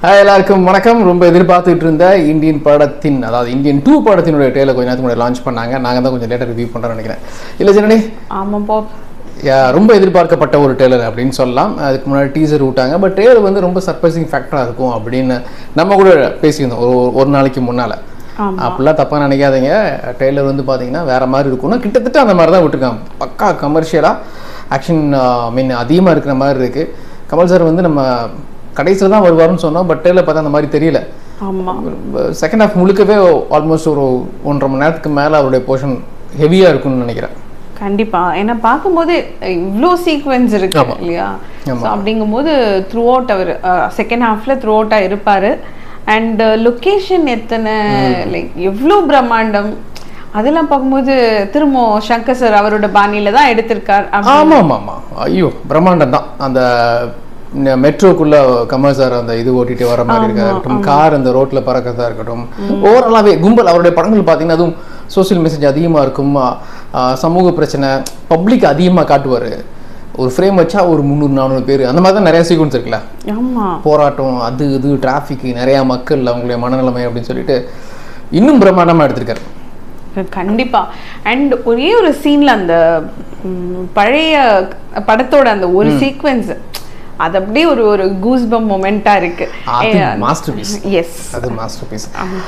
Hi எல்லாருக்கும் வணக்கம் ரொம்ப எதிர்பார்த்துட்டு இருந்த இந்தியன் படத்தின் அதாவது இந்தியன் டூ படத்தினுடைய டேல கொஞ்ச நேரத்துக்கு முன்னாடி லான்ச் பண்ணாங்க நாங்கள் தான் கொஞ்சம் லேட்டர் ரிவ்யூ பண்ணுறோம்னு நினைக்கிறேன் இல்லை ஜனனி ஆமாப்பா யா- ரொம்ப எதிர்பார்க்கப்பட்ட ஒரு டேலர் அப்படின்னு சொல்லலாம் அதுக்கு முன்னாடி டீசர் விட்டாங்க பட் டேலர் வந்து ரொம்ப சர்ப்ரைசிங் ஃபேக்டராக இருக்கும் அப்படின்னு நம்ம கூட பேசியிருந்தோம் ஒரு ஒரு நாளைக்கு முன்னால் ஆமா. அப்படிலாம் தப்பாக நினைக்காதீங்க டெய்லர் வந்து பார்த்தீங்கன்னா வேற மாதிரி இருக்கும்னா கிட்டத்தட்ட அந்த மாதிரி தான் விட்டுருக்காங்க பக்கா கமர்ஷியலாக ஆக்ஷன் மீன் அதிகமாக இருக்கிற மாதிரி இருக்குது கமல் சார் வந்து நம்ம கடைசியில் தான் வருவாருன்னு சொன்னோம் பட் டெய்லர் பார்த்தா அந்த மாதிரி தெரியல ஆமா செகண்ட் ஹாஃப் முழுக்கவே ஆல்மோஸ்ட் ஒரு ஒன்றரை மணி நேரத்துக்கு மேலே அவருடைய போர்ஷன் ஹெவியாக இருக்கும்னு நினைக்கிறேன் கண்டிப்பா ஏன்னா பார்க்கும்போது இவ்ளோ சீக்வென்ஸ் இருக்கு ஆமா. இல்லையா ஆமா. ஸோ அப்படிங்கும்போது த்ரூ அவுட் அவர் செகண்ட் ஹாஃப்ல த்ரூ அவுட்டா இருப்பாரு அண்ட் லொகேஷன் எத்தனை லைக் எவ்வளோ பிரம்மாண்டம் அதெல்லாம் பார்க்கும்போது திரும்ப சங்கர் சார் அவரோட பாணியில தான் எடுத்திருக்கார் அப்படி- ஆமாம் ஆமாம் ஆமாம் ஐயோ பிரம்மாண்டம் தான் அந்த மெட்ரோக்குள்ள கமல் சார் அந்த இது ஓட்டிட்டு வர மாதிரி இருக்கா இருக்கட்டும் கார் அந்த ரோட்ல பறக்கிறதா இருக்கட்டும் ஓவராலாவே கும்பல் அவருடைய படங்கள் பார்த்தீங்கன்னா அதுவும் சோஷியல் மெசேஜ் அதிகமா இருக்கும் ஆ, ஆ, சமூக பிரச்சனை பப்ளிக் அதிகமா காட்டுவாரு ஒரு ஃப்ரேம் வச்சா ஒரு முந்நூறு நானூறு பேர் அந்த மாதிரி தான் நிறைய சீக்வன்ஸ் இருக்குல்ல ஆமா போராட்டம் அது இது டிராஃபிக் நிறைய மக்கள் அவங்களுடைய மனநிலைமை அப்படின்னு சொல்லிட்டு இன்னும் பிரம்மாண்டமா எடுத்திருக்காரு கண்டிப்பா அண்ட் ஒரே ஒரு சீன்ல அந்த ம், பழைய படத்தோட அந்த ஒரு சீக்வென்ஸ் அது அப்படியே ஒரு ஒரு கூஸ்பம் மொமெண்டா இருக்கு அது மாஸ்டர் பீஸ் எஸ் அது மாஸ்டர் பீஸ்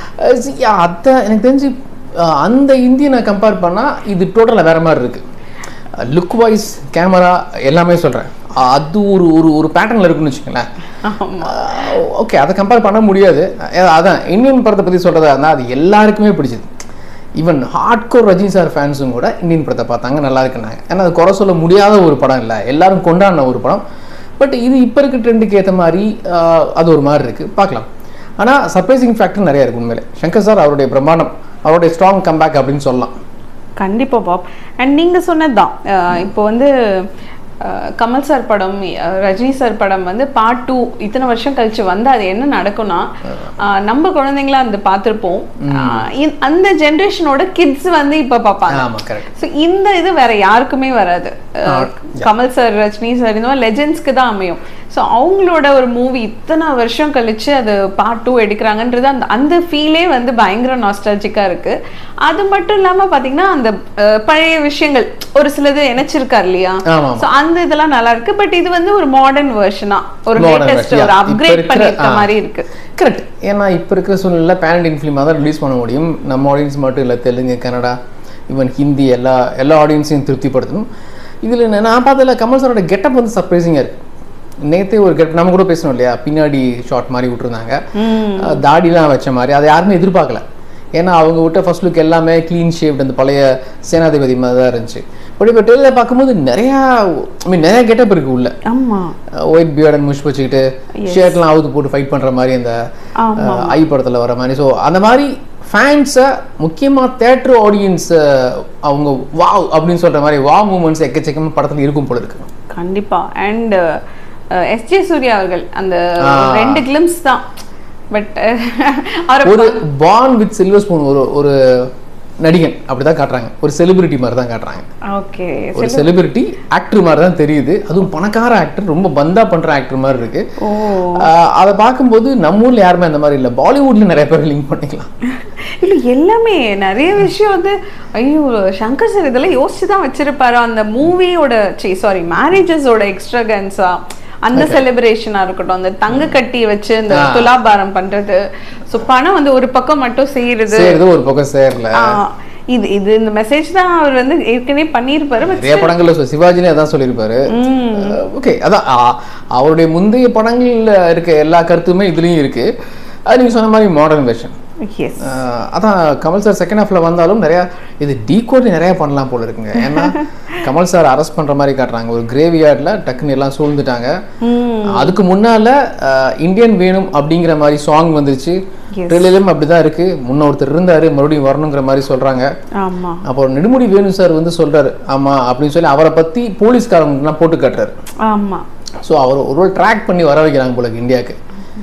அத எனக்கு தெரிஞ்சு அஹ், அந்த இந்தியனை கம்பேர் பண்ணா இது டோட்டலாக வேற மாதிரி இருக்கு லுக் வைஸ் கேமரா எல்லாமே சொல்றேன் அது ஒரு ஒரு ஒரு பேட்டர்னில் இருக்குன்னு வச்சுக்கோங்களேன் ஓகே அதை கம்பேர் பண்ண முடியாது அஹ், அதான் இந்தியன் படத்தை பற்றி சொல்கிறதா இருந்தால் அது எல்லாருக்குமே பிடிச்சது ஈவன் ஹார்ட்கோர் ரஜினி சார் ஃபேன்ஸும் கூட இந்தியன் படத்தை பார்த்தாங்க நல்லா இருக்குன்னாங்க ஏன்னா அது குறை சொல்ல முடியாத ஒரு படம் இல்லை எல்லாரும் கொண்டாடின ஒரு படம் பட் இது இப்போ இருக்க ட்ரெண்டுக்கு ஏற்ற மாதிரி ஆஹ், அது ஒரு மாதிரி இருக்குது பார்க்கலாம் ஆனால் சர்ப்ரைசிங் ஃபேக்டர் நிறைய இருக்கு உண்மையிலே சங்கர் சார் அவருடைய பிரம்மாண்டம் அவருடைய ஸ்ட்ராங் கம்பேக் அப்படின்னு சொல்லலாம் கண்டிப்பா பாப் அண்ட் நீங்க சொன்னதுதான் அஹ் இப்போ வந்து அஹ் கமல் சார் படம் அஹ் ரஜினி சார் படம் வந்து பார்ட் டூ இத்தனை வருஷம் கழிச்சு வந்து அது என்ன நடக்கும்னா அஹ் நம்ம குழந்தைங்களா அந்த பார்த்திருப்போம் அஹ் இந்- அந்த ஜென்ரேஷனோட கிட்ஸ் வந்து இப்ப பார்ப்பாங்க ஆமாம் கரெக்ட் ஸோ இந்த இது வேற யாருக்குமே வராது அஹ் கமல் சார் ரஜினி சார் இந்த மாதிரி லெஜெண்ட்ஸ்க்கு தான் அமையும் ஸோ அவங்களோட ஒரு மூவி இத்தனை வருஷம் கழிச்சு அது பார்ட் டூ எடுக்கிறாங்கன்றது அந்த அந்த ஃபீலே வந்து பயங்கர நாஸ்டாலஜிக்காக இருக்கு அது மட்டும் இல்லாம பாத்தீங்கன்னா அந்த அஹ், பழைய விஷயங்கள் ஒரு சிலது இணைச்சிருக்காரு இல்லையா ஆமா, ஸோ அந்த இதெல்லாம் நல்லா இருக்கு பட் இது வந்து ஒரு மாடர்ன் வெர்ஷனா ஒரு Modern லேட்டஸ்ட் version, ஒரு yeah. இப்ப அப்கிரேட் இருக்கிற- பண்ணியிருக்க ஆ. மாதிரி இருக்கு கரெக்ட் ஏன்னா இப்போ இருக்கிற சூழ்நிலை பேன் இண்டியன் ஃபிலிமாக தான் ரிலீஸ் பண்ண முடியும் நம்ம ஆடியன்ஸ் மட்டும் இல்லை தெலுங்கு கன்னடா ஈவன் ஹிந்தி எல்லா எல்லா ஆடியன்ஸையும் திருப்திப்படுத்தணும் இதில் நான் பார்த்ததில்ல கமல் சாரோட கெட்டப் வந்து சர்ப்ரைசிங்காக இருக்கு நேத்தே ஒரு கெட் நம்ம கூட பேசணும் இல்லையா பின்னாடி ஷார்ட் மாதிரி விட்டுருந்தாங்க அஹ் தாடிலாம் வச்ச மாதிரி அதை யாருமே எதிர்பார்க்கல ஏன்னா அவங்க விட்ட ஃபர்ஸ்ட் லுக் எல்லாமே க்ளீன் ஷேப்ட் அந்த பழைய சேனாதிபதி மாதிரி தான் இருந்துச்சு பட் இப்போ டெய்லர் பார்க்கும்போது நிறையா ஐ மீன் நிறைய கெட்டப் இருக்கு உள்ள ஆமா ஒயிட் பியர்ட் அண்ட் முஷ் வச்சுக்கிட்டு ஷர்ட்லாம் அவுத்து போட்டு ஃபைட் பண்ற மாதிரி அந்த ஆமா. அஹ், ஐ படத்துல வர மாதிரி ஸோ அந்த மாதிரி ஃபேன்ஸை முக்கியமா தேட்டர் ஆடியன்ஸ் அவங்க வாவ் அப்படின்னு சொல்ற மாதிரி வா மூமெண்ட்ஸ் எக்கச்சக்கமா படத்துல இருக்கும் போல இருக்கு கண்டிப்பா அண்ட் எஸ் ஜே சூர்யா அவர்கள் அந்த ஆ. ரெண்டு கிளிம்ஸ் தான் பட் அவரை ஒரு பான் வித் சில்வர் ஸ்பூன் ஒரு ஒரு நடிகன் அப்படிதான் காட்டுறாங்க ஒரு செலிபிரிட்டி மாதிரி தான் காட்டுறாங்க ஓகே ஒரு செலிபிரிட்டி ஆக்டர் மாதிரி தான் தெரியுது அதுவும் பணக்கார ஆக்டர் ரொம்ப பந்தா பண்ற ஆக்டர் மாதிரி இருக்கு ஓ அஹ், அதை பார்க்கும்போது நம்ம ஊர்ல யாருமே அந்த மாதிரி இல்லை பாலிவுட்ல நிறைய பேர் லிங்க் பண்ணிக்கலாம் இல்ல எல்லாமே நிறைய விஷயம் வந்து ஐயோ சங்கர் சார் இதெல்லாம் யோசிச்சு தான் வச்சிருப்பாரு அந்த மூவியோட சாரி மேரேஜஸோட எக்ஸ்ட்ராகன்ஸா அந்த செலிப்ரேஷனா இருக்கட்டும் அந்த தங்க கட்டி வச்சு இந்த ஆ. துலாபாரம் பண்றது சோ பணம் வந்து ஒரு பக்கம் மட்டும் செய்யறது சேர்றது ஒரு பக்கம் சேரல ஆ, இது இது இந்த மெசேஜ் தான் அவர் வந்து ஏற்கனவே பண்ணியிருப்பாரு but நிறைய படங்கள்ல சொ- சிவாஜிலே அதான் சொல்லியிருப்பாரு ஓகே அதான் ஆ, அவருடைய முந்தைய படங்கள்ல இருக்க எல்லா கருத்துமே இதுலயும் இருக்கு அது நீங்க சொன்ன மாதிரி மாடர்ன் வெர்ஷன் yes அதான் கமல் சார் செகண்ட் ஹாஃப்ல வந்தாலும் நிறைய இது டீகோட் நிறைய பண்ணலாம் போல இருக்குங்க ஏன்னா கமல் சார் அரெஸ்ட் பண்ற மாதிரி காட்டுறாங்க ஒரு கிரேவி யார்ட்ல டக்குன்னு எல்லாம் சூழ்ந்துட்டாங்க அதுக்கு முன்னால அஹ், இந்தியன் வேணும் அப்படிங்கிற மாதிரி சாங் வந்துருச்சு Yes. ட்ரெயிலும் அப்படிதான் இருக்கு முன்ன ஒருத்தர் இருந்தாரு மறுபடியும் வரணுங்கிற மாதிரி சொல்றாங்க ஆமா அப்போ நெடுமுடி வேணு சார் வந்து சொல்றாரு ஆமா அப்படின்னு சொல்லி அவரை பத்தி போலீஸ்காரங்கலாம் போட்டு காட்டுறாரு ஆமா ஸோ அவர் ஒரு ட்ராக் பண்ணி வர வைக்கிறாங்க போல இருக்கு இந்தியாவுக்கு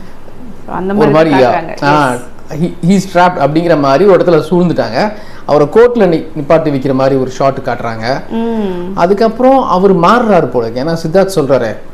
அந்த ஒரு மாதிரி மாதிரி காட்டுறாங்க. ஹீஸ் ட்ராப் அப்படிங்கிற மாதிரி ஒரு இடத்துல சூழ்ந்துட்டாங்க அவரை கோர்ட்ல நி நிப்பாட்டி வைக்கிற மாதிரி ஒரு ஷாட் காட்டுறாங்க ம் அதுக்கப்புறம் அவர் மாறுறாரு போல இருக்கு. ஏன்னா சித்தார்த் சொல்றாரு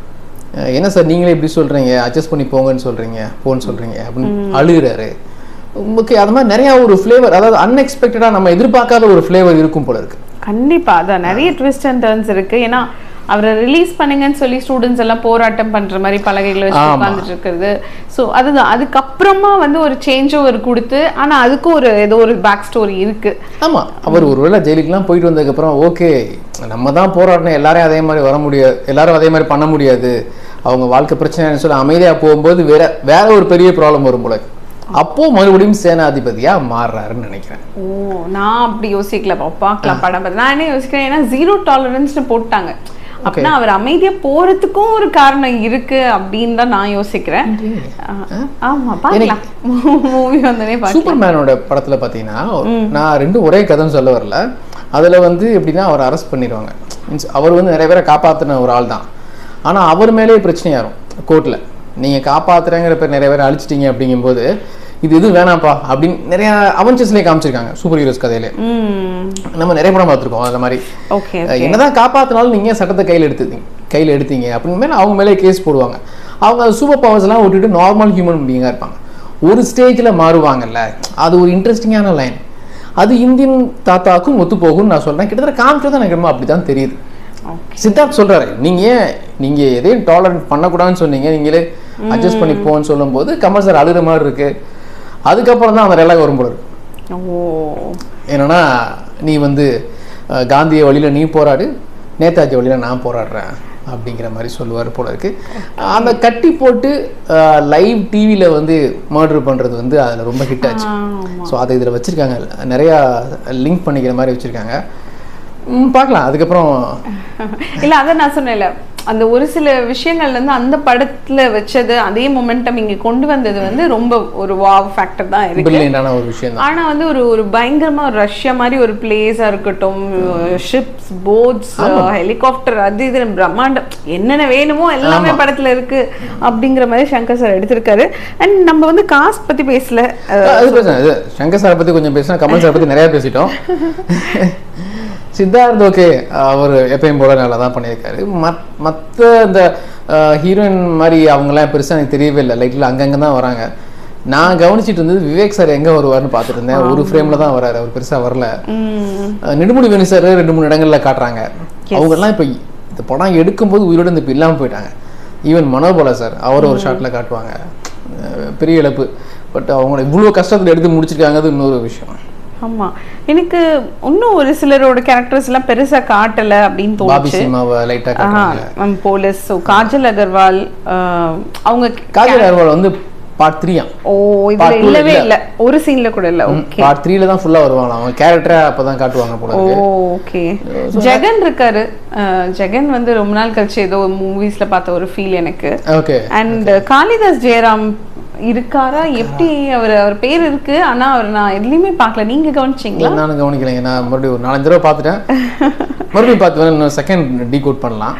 அஹ் என்ன சார் நீங்களே இப்படி சொல்றீங்க அட்ஜஸ்ட் பண்ணி போங்கன்னு சொல்றீங்க போன்னு சொல்றீங்க அப்படின்னு அழுகுறாரு ஓகே அது மாதிரி நிறைய ஒரு ஃப்ளேவர் அதாவது அன்எக்ஸ்பெக்டடா நம்ம எதிர்பார்க்காத ஒரு ஃப்ளேவர் இருக்கும் போல இருக்கு கண்டிப்பா அதான் நிறைய ட்விஸ்ட் அண்ட் டர்ன்ஸ் இருக்கு ஏன்னா அவரை ரிலீஸ் பண்ணுங்கன்னு சொல்லி ஸ்டூடெண்ட்ஸ் எல்லாம் போராட்டம் பண்ற மாதிரி பலகைகளை வச்சு ஆமா. உட்கார்ந்துட்டு இருக்கிறது ஸோ அதுதான் அதுக்கப்புறமா வந்து ஒரு சேஞ்ச் ஓவர் கொடுத்து ஆனா அதுக்கும் ஒரு ஏதோ ஒரு பேக் ஸ்டோரி இருக்கு ஆமா அவர் ஒருவேளை ஜெயிலுக்குலாம் போயிட்டு வந்ததுக்கப்புறம் ஓகே நம்ம தான் போராடணும் எல்லாரையும் அதே மாதிரி வர முடியாது எல்லாரும் அதே மாதிரி பண்ண முடியாது அவங்க வாழ்க்கை பிரச்சனைன்னு சொல்லி அமைதியா போகும்போது வேற வேற ஒரு பெரிய ப்ராப்ளம் வரும் போல இருக்கு. அப்போ மறுபடியும் சேனாதிபதியா மாறுறாருன்னு நினைக்கிறேன் ஓ நான் அப்படி யோசிக்கல பா- பார்க்கலாம் படம் பார்த்து நான் என்ன யோசிக்கிறேன் ஏன்னா ஜீரோ டாலரன்ஸ்னு போட்டாங்க அப்படின்னா அவர் அமைதியா போறதுக்கும் ஒரு காரணம் இருக்கு அப்படின்னு தான் நான் யோசிக்கிறேன் ஆ, ஆமா பார்க்கலாம் மூவி வந்தனே பார்க்கலாம் சூப்பர்மேனோட படத்துல பாத்தீங்கன்னா நான் ரெண்டும் ஒரே கதைன்னு சொல்ல வரல அதுல வந்து எப்படின்னா அவர் அரெஸ்ட் பண்ணிடுவாங்க மீன்ஸ் அவர் வந்து நிறைய பேரை காப்பாத்தின ஒரு ஆள் தான் ஆனா அவர் மேலேயே பிரச்சனையாகும் கோர்ட்ல நீங்க காப்பாத்துறேங்கிற பேர் நிறைய பேர் அழிச்சிட்டீங்க அப்படிங்கும்போது இது எதுவும் வேணாம்ப்பா அப்படின்னு நிறைய அவன்ச்சஸ்லேயே காமிச்சிருக்காங்க சூப்பர் ஹீரோஸ் கதையிலே ம் நம்ம நிறைய படம் பார்த்துருக்கோம் அந்த மாதிரி ஓகே அஹ் என்னதான் காப்பாத்தினாலும் நீங்க ஏன் சட்டத்தை கையில் எடுத்துட்டீங்க கையில் எடுத்தீங்க அப்படின்னு மேலே அவங்க மேலே கேஸ் போடுவாங்க அவங்க அந்த சூப்பர் பவர்ஸ் எல்லாம் விட்டுட்டு நார்மல் ஹியூமன் பீயிங்காக இருப்பாங்க ஒரு ஸ்டேஜில் மாறுவாங்கல்ல அது ஒரு இன்ட்ரெஸ்டிங்கான லைன் அது இந்தியன் தாத்தாக்கும் ஒத்து போகும்னு நான் சொல்றேன் கிட்டத்தட்ட காமிச்சது எனக்கு ரொம்ப அப்படிதான் தெரியுது ஓகே சித்தார்த் சொல்றாரு நீங்க ஏன் நீங்க எதையும் டாலரேட் பண்ணக்கூடாதுன்னு சொன்னீங்க நீங்களே அட்ஜஸ்ட் பண்ணி போன்னு சொல்லும்போது கமல் சார் அழுகிற மாதிரி இருக்கு அதுக்கப்புறம் தான் அந்த டைலாக் வரும் போல இருக்கு. ஓ என்னன்னா நீ வந்து அஹ், காந்திய வழியில நீ போராடு நேதாஜி வழியில நான் போராடுறேன் அப்படிங்கிற மாதிரி சொல்லுவார் போல இருக்கு அந்த கட்டி போட்டு லைவ் டிவியில் வந்து மர்டர் பண்றது வந்து அதில் ரொம்ப ஹிட் ஆச்சு ஆமா ஸோ அதை இதில் வச்சிருக்காங்க நிறையா லிங்க் பண்ணிக்கிற மாதிரி வச்சிருக்காங்க ம், பார்க்கலாம் அதுக்கப்புறம் இல்ல அத நான் சொன்னேன்ல அந்த ஒரு சில விஷயங்கள்ல இருந்து அந்த படத்துல வச்சது அதே மொமெண்டம் இங்க கொண்டு வந்தது வந்து ரொம்ப ஒரு வாவ் ஃபேக்டர் தான் இருக்கு பிரில்லியண்டான ஒரு விஷயம் தான் ஆனா வந்து ஒரு ஒரு பயங்கரமா ஒரு ரஷ்யா மாதிரி ஒரு பிளேஸா இருக்கட்டும் ஷிப்ஸ் போட்ஸ் ஹெலிகாப்டர் அது இது பிரம்மாண்டம் என்னென்ன வேணுமோ எல்லாமே படத்துல இருக்கு அப்படிங்கிற மாதிரி சங்கர் சார் எடுத்திருக்காரு அண்ட் நம்ம வந்து காஸ்ட் பத்தி பேசல அஹ், அது பிரச்சனை இது சங்கர் சாரை பத்தி கொஞ்சம் பேசினா கமல் சாரை பத்தி நிறைய பேசிட்டோம் சித்தார்த் ஓகே அவர் எப்பயும் போல நல்லா தான் பண்ணியிருக்காரு மத் மற்ற இந்த ஹீரோயின் மாதிரி அவங்கெல்லாம் பெருசா எனக்கு தெரியவே இல்லை லைட்ல அங்கங்க தான் வராங்க நான் கவனிச்சிட்டு இருந்தது விவேக் சார் எங்க வருவார்னு பார்த்துட்டு இருந்தேன் ஒரு ஃப்ரேம்ல தான் வராரு அவர் பெருசா வரல உம், அஹ் நெடுமுடி வேணு சார் ரெண்டு மூணு இடங்கள்ல காட்டுறாங்க அவங்க எல்லாம் இப்போ இந்த படம் எடுக்கும்போது உயிரோட இந்த இப்போ இல்லாமல் போயிட்டாங்க ஈவன் மனோபாலா சார் அவர் ஒரு ஷாட்ல காட்டுவாங்க அஹ் பெரிய இழப்பு பட் அவங்க இவ்வளோ கஷ்டத்துல எடுத்து முடிச்சிருக்காங்க அது இன்னொரு விஷயம் ஆமா எனக்கு இன்னும் ஒரு சிலரோட கேரக்டர்ஸ் எல்லாம் பெருசா காட்டல அப்படின்னு பாபி தோணுச்சு சினிமாவை லைட்டா காட்டுறாங்க போலீஸ் ஸோ காஜல் அகர்வால் ஆஹ், அவங்க காஜல் அகர்வால் வந்து பார்ட் த்ரீயா ஓ இதுல Part two ல இல்லவே இல்ல. இல்ல ஒரு சீன்ல கூட இல்ல ஓகே பார்ட் த்ரீல தான் ஃபுல்லா வருவாங்க அவங்க கேரக்டரா அப்பதான் காட்டுவாங்க போல ஓ இருக்கு ஓகே ஜெகன் இருக்காரு அஹ், ஜெகன் வந்து ரொம்ப நாள் கழிச்சு ஏதோ மூவிஸ்ல பார்த்த ஒரு ஃபீல் எனக்கு ஓகே அண்ட் காளிதாஸ் ஜெயராம் இருக்காரா எப்படி அவர் அவர் பேர் இருக்கு ஆனா அவர் நான் எதுலயுமே பார்க்கல நீங்க கவனிச்சீங்களா நானும் கவனிக்கலைங்க நான் மறுபடியும் ஒரு நாலஞ்சு தடவை பார்த்துட்டேன் மறுபடியும் பார்த்து வேணா இன்னும் செகண்ட் டீ கோட் பண்ணலாம்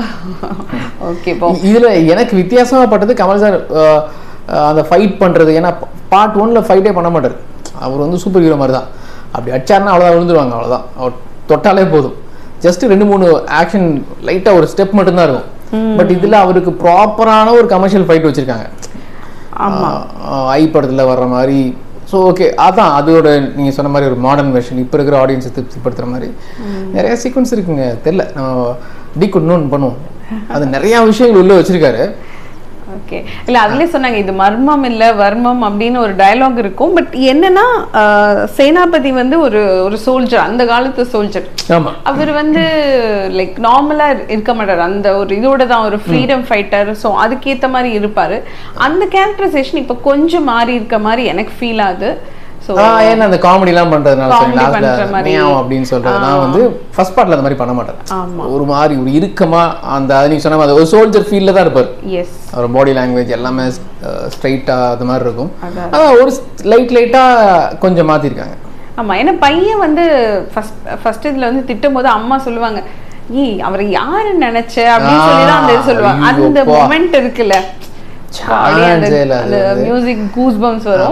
ஓகே இப்போ இ- இதுல எனக்கு வித்தியாசமா பட்டது கமல் சார் அஹ், அஹ், அந்த ஃபைட் பண்றது ஏன்னா பார்ட் ஒன்ல ஃபைட்டே பண்ண மாட்டார் அவர் வந்து சூப்பர் ஹீரோ மாதிரி தான் அப்படி அடிச்சாருன்னா அவ்வளோதான் விழுந்துருவாங்க அவ்வளோதான் அவர் தொட்டாலே போதும் ஜஸ்ட் ரெண்டு மூணு ஆக்ஷன் லைட்டா ஒரு ஸ்டெப் மட்டும்தான் இருக்கும் பட் இதுல அவருக்கு ப்ராப்பரான ஒரு கமர்ஷியல் ஃபைட் வச்சிருக்காங்க ஆமா ஆஹ் ஐ படத்துல வர்ற மாதிரி ஸோ ஓகே அதான் அதோட நீங்க சொன்ன மாதிரி ஒரு மாடர்ன் வெர்ஷன் இப்போ இருக்கிற ஆடியன்ஸை திருப்திப்படுத்துற மாதிரி நிறைய சீக்வன்ஸ் இருக்குங்க தெரியல நம்ம டீ இன்னொன்று பண்ணுவோம் அது நிறைய விஷயங்கள் உள்ள வச்சிருக்காரு ஓகே இல்ல அதுலயே சொன்னாங்க இது மர்மம் இல்ல வர்மம் அப்படின்னு ஒரு டயலாக் இருக்கும் பட் என்னன்னா ஆஹ், சேனாபதி வந்து ஒரு ஒரு சோல்ஜர் அந்த காலத்து சோல்ஜர் ஆமா அவர் வந்து லைக் நார்மலா இருக்க மாட்டார் அந்த ஒரு இதோட தான் ஒரு ஃப்ரீடம் ஃபைட்டர் ஸோ அதுக்கேத்த மாதிரி இருப்பாரு அந்த கேரக்டரைசேஷன் இப்போ கொஞ்சம் மாறி இருக்க மாதிரி எனக்கு ஃபீல் ஆகுது ஸோ ஆஹ் ஏன்னா அந்த காமெடி எல்லாம் பண்றதுனால சரி Comedy பண்ற லாஸ்ட்ல மாதிரி. மியாவ் அப்படின்னு சொல்றதுலாம் வந்து ஃபர்ஸ்ட் பார்ட்ல அந்த மாதிரி பண்ண மாட்டார் ஆமா ஒரு மாதிரி ஒரு இறுக்கமா அந்த அது நீங்க சொன்ன மாதிரி ஒரு சோல்ஜர் ஃபீல்ல தான் இருப்பார் எஸ் அவர் பாடி லாங்குவேஜ் எல்லாமே ஸ்ட்ரைட்டா அது மாதிரி இருக்கும் அதான். ஆனா ஒரு லைட் லைட்டா கொஞ்சம் மாத்திருக்காங்க ஆமா ஏன்னா பையன் வந்து ஃபர்ஸ்ட் ஃபர்ஸ்ட் இதுல வந்து திட்டும் போது அம்மா சொல்லுவாங்க ஏய் அவரை யாரு நினைச்ச அப்படின்னு ஆ, சொல்லி தான் அந்த இது சொல்லுவாங்க ஐயோ, அந்த அப்பா. மொமெண்ட் இருக்குல்ல அப்படியே அந்த சான்ஸே இல்ல அது அந்த வந்து. மியூசிக் கூஸ் பம்ஸ் வரும் ஆமா.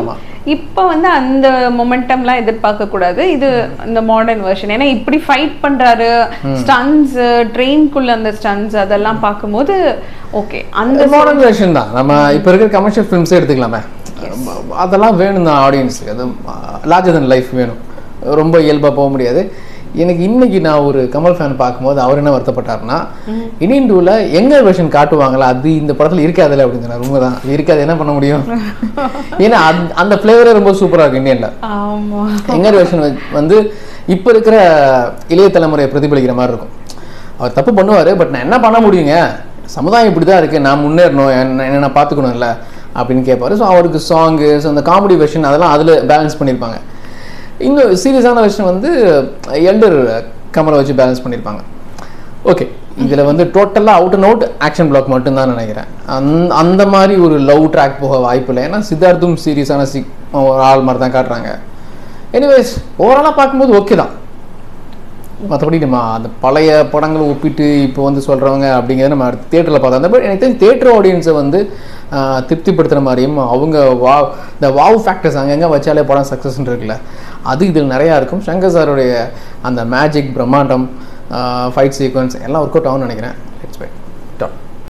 இப்போ வந்து அந்த மொமெண்டம்லாம் எதிர்பார்க்க கூடாது இது இந்த மாடர்ன் வெர்ஷன் ஏன்னா இப்படி ஃபைட் பண்றாரு ஸ்டன்ஸ் ட்ரெயின்குள்ள அந்த ஸ்டன்ஸ் அதெல்லாம் பார்க்கும்போது ஓகே அந்த மாடர்ன் வெர்ஷன் தான் நம்ம இப்போ இருக்கிற கமர்ஷியல் ஃபிலிம்ஸே எடுத்துக்கலாமே அதெல்லாம் வேணும் தான் ஆடியன்ஸுக்கு அது லார்ஜர் தன் லைஃப் வேணும் ரொம்ப இயல்பாக போக முடியாது எனக்கு இன்னைக்கு நான் ஒரு கமல் ஃபேன் பார்க்கும்போது அவர் என்ன வருத்தப்பட்டாருன்னா இனியன் டூவில் எங்கர் வெர்ஷன் காட்டுவாங்களா அது இந்த படத்தில் இருக்காதுல்ல அப்படின்னு சொன்னார் உண்மை தான் இருக்காது என்ன பண்ண முடியும் ஏன்னா அந்த- அந்த ஃப்ளேவரே ரொம்ப சூப்பராக இருக்கு இந்தியனில் ஆமா எங்கர் வெர்ஷன் வந்து இப்போ இருக்கிற இளைய தலைமுறையை பிரதிபலிக்கிற மாதிரி இருக்கும் அவர் தப்பு பண்ணுவார் பட் நான் என்ன பண்ண முடியுங்க சமுதாயம் இப்படி தான் இருக்குது நான் முன்னேறணும் என்ன என்ன நான் பார்த்துக்கணும்ல அப்படின்னு கேட்பாரு ஸோ அவருக்கு சாங்கு ஸோ அந்த காமெடி வெர்ஷன் அதெல்லாம் அதில் பேலன்ஸ் பண்ணியிருப்பாங்க இன்னும் சீரியஸான வெர்ஷன் வந்து எல்டர் கமரை வச்சு பேலன்ஸ் பண்ணியிருப்பாங்க ஓகே இதில் வந்து டோட்டலாக out and out action block மட்டும்தான் நினைக்கிறேன் அந்த அந்த மாதிரி ஒரு லவ் ட்ராக் போக வாய்ப்பு இல்லை ஏன்னா சித்தார்த்தும் சீரியஸான சி ஒரு ஆள் மாதிரி தான் காட்டுறாங்க எனிவேஸ் ஓவராலாக பார்க்கும்போது ஓகே தான் மற்றபடி நம்ம அந்த பழைய படங்களை ஒப்பிட்டு இப்போ வந்து சொல்கிறவங்க அப்படிங்கிறத நம்ம தேட்டரில் பார்த்தோம் அந்த மாதிரி எனக்கு தெரிஞ்சு தேட்டர் ஆடியன்ஸை வந்து ஆஹ், திருப்திப்படுத்துகிற மாதிரியும் அவங்க வா இந்த வாவ் ஃபேக்டர்ஸ் அங்கங்கே வச்சாலே படம் சக்ஸஸ்ன்னு இருக்குல்ல அது இதில் நிறையா இருக்கும் சங்கர் சாருடைய அந்த மேஜிக் பிரம்மாண்டம் ஃபைட் சீக்வன்ஸ் எல்லாம் ஒர்க் அவுட் ஆகும்னு நினைக்கிறேன்